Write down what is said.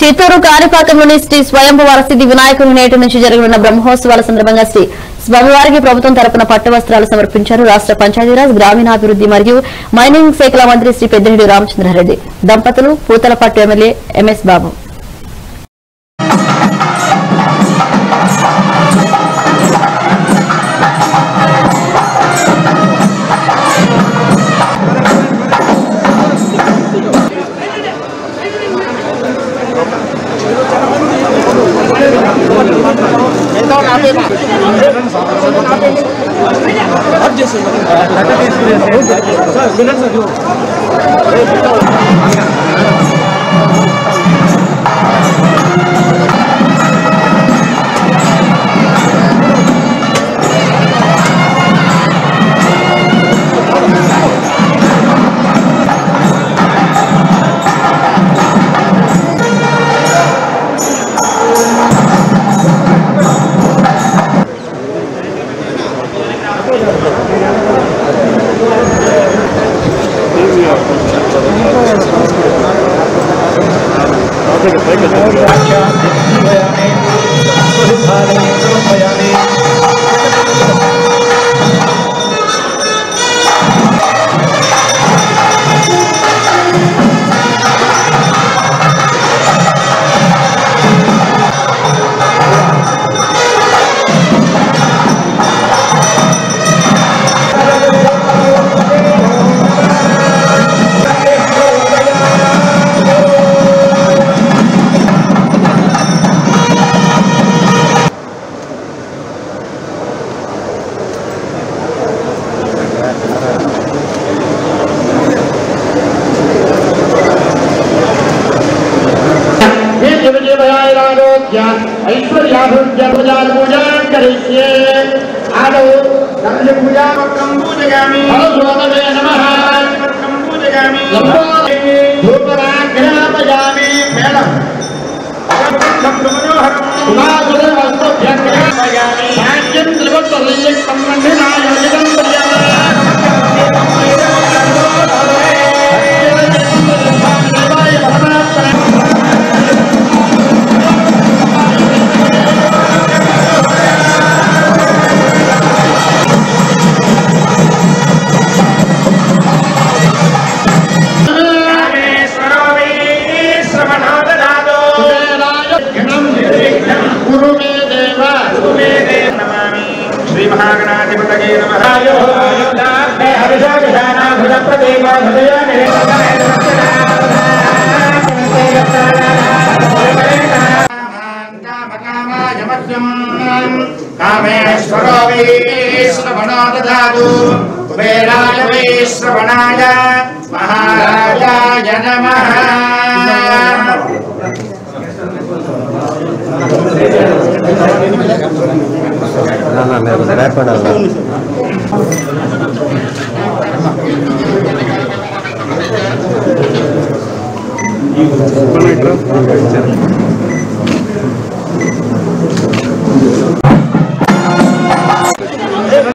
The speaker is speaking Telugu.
చిత్తూరు కాణిపాకంలోని శ్రీ స్వయంభు వరసిద్ధి వినాయకుడి నేటి నుంచి జరగనున్న బ్రహ్మోత్సవాల సందర్భంగా శ్రీ స్వామివారికి ప్రభుత్వం తరపున పట్టు వస్త్రాలు సమర్పించారు రాష్ట పంచాయతీరాజ్ గ్రామీణాభివృద్ది మరియు మైనింగ్ శాఖల మంత్రి శ్రీ పెద్దిరెడ్డి రామచంద్రారెడ్డి దంపతులు పూతలపట్టు ఎమ్మెల్యే ఎంఎస్ బాబు ऐश्वर्याभुजपूजान् करिष्ये आदौ पूजावक्रं पूजयामि फलस्रोतवे नमः पूजयामि धूपराग्रापयामि मेलम् साक्ष्यं त्रिवत्तलीयं बन्धनायोजितं గురు మే దేవ శ్రీ మహాగణాధిపతయే నమః కామేశ్వరో శ్రవణో దదాతు కుబేరాయ వై శ్రవణాయ మహారాజాయ నమః ఈ